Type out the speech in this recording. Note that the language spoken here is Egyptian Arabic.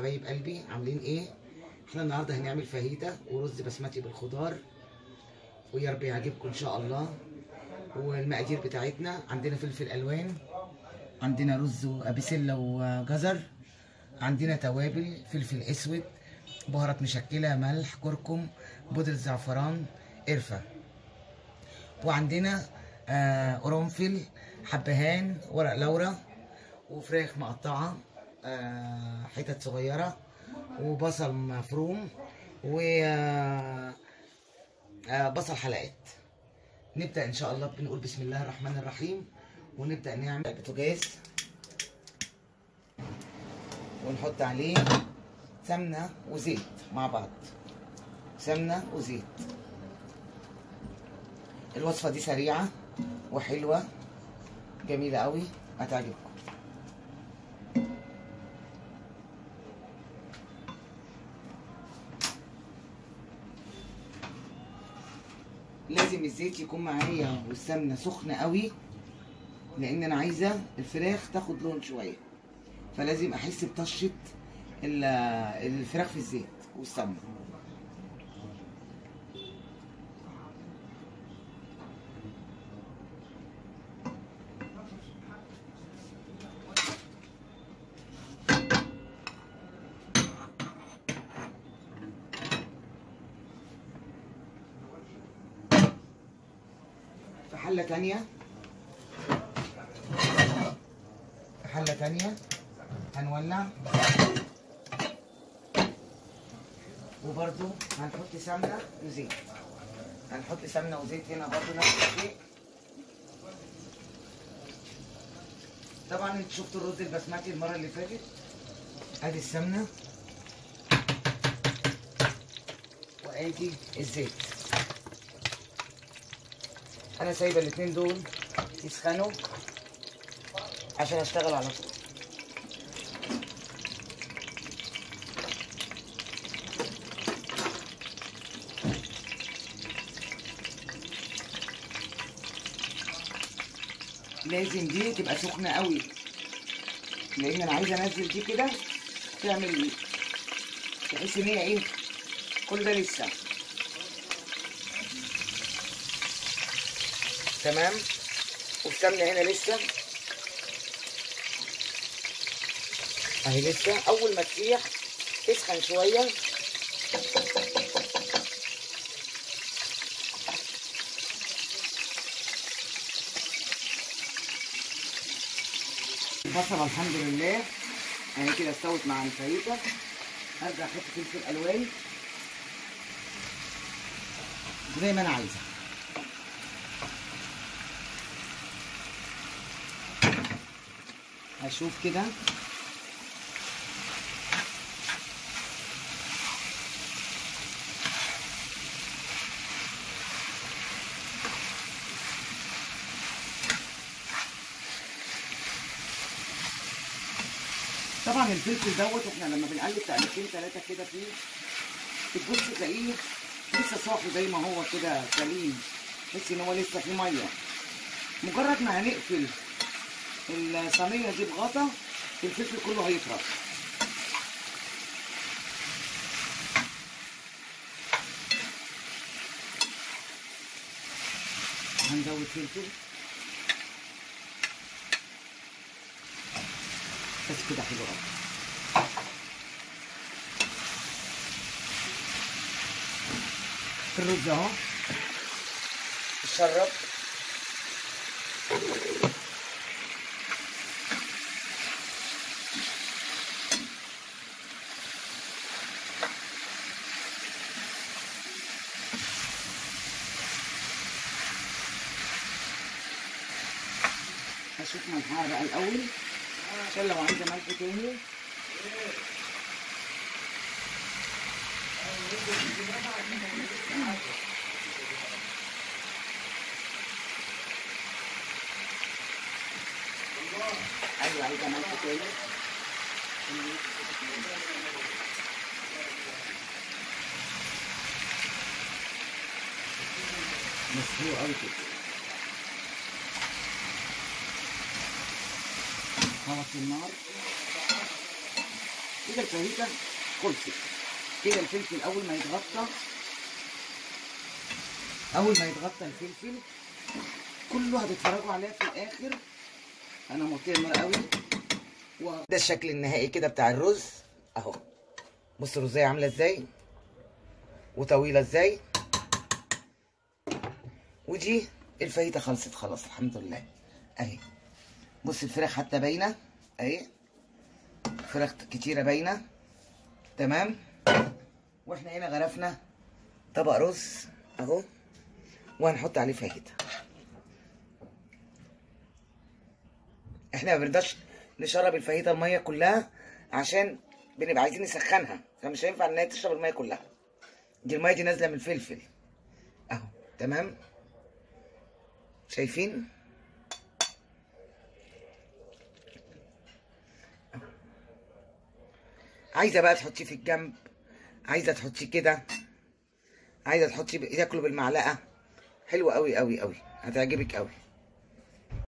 حبايب قلبي عاملين ايه احنا النهارده هنعمل فاهيتا ورز بسمتي بالخضار ويا رب يعجبكم ان شاء الله والمقادير بتاعتنا عندنا فلفل الوان عندنا رز وبسله وجزر عندنا توابل فلفل اسود بهارات مشكله ملح كركم بودره زعفران قرفه وعندنا آه قرنفل حبهان ورق لورا وفراخ مقطعه آه حتت صغيره وبصل مفروم و آه آه بصل حلقات نبدا ان شاء الله بنقول بسم الله الرحمن الرحيم ونبدا نعمل بوتاجاز ونحط عليه سمنه وزيت مع بعض سمنه وزيت الوصفه دي سريعه وحلوه جميله قوي هتعجبكم لازم الزيت يكون معايا والسمنه سخنه قوي لان انا عايزه الفراخ تاخد لون شويه فلازم احس بطشه الفراخ في الزيت والسمنه في حلة تانية في حلة تانية هنولع وبرضو هنحط سمنة وزيت هنحط سمنة وزيت هنا برضو نفس الشيء طبعا انت شفتوا الرز البسمتي المرة اللي فاتت ادي السمنة وادي الزيت انا سايبه الاتنين دول يسخنوا عشان اشتغل على طول لازم دي تبقى سخنه قوي لان انا عايزه انزل دي كده تعمل تحس ان هي ايه كل ده لسه تمام والسمنه هنا لسه اهي لسه اول ما تسيح تسخن شويه البصله الحمد لله اهي كده استوت مع الفريكه هرجع احط فلفل الوان زي ما انا عايزه هشوف كده طبعا الفلفل دوت احنا لما بنقلب تقلبتين ثلاثه كده فيه بتبص تلاقيه لسه صافي زي ما هو كده سليم تحس ان هو لسه فيه ميه مجرد ما هنقفل الصينيه دي بغطا الفلفل كله هيفرط هنزود فلفل بس كده حلو قوي الرز اهو اتشرب هشوف ملحها بقى الاول عشان لو عايزه ملح تاني ايوه عايزه ملح تاني مسلوق قوي كده هوطي النار كده الفاهيتا خلصت كده الفلفل اول ما يتغطى اول ما يتغطى الفلفل كله هتتفرجوا عليها في الاخر انا موطيه النار قوي و... ده الشكل النهائي كده بتاع الرز اهو بص الرزايه عامله ازاي وطويله ازاي ودي الفاهيتا خلصت خلاص الحمد لله اهي بص الفراخ حتى باينه اهي فراخ كتيره باينه تمام واحنا هنا غرفنا طبق رز اهو وهنحط عليه فاهيتا احنا ما بنرضاش نشرب الفاهيتا الميه كلها عشان بنبقى عايزين نسخنها فمش هينفع ان هي تشرب الميه كلها دي الميه دي نازله من الفلفل اهو تمام شايفين عايزه بقى تحطيه في الجنب عايزه تحطيه كده عايزه تحطيه ب- تاكله بالمعلقه حلو قوي قوي قوي هتعجبك قوي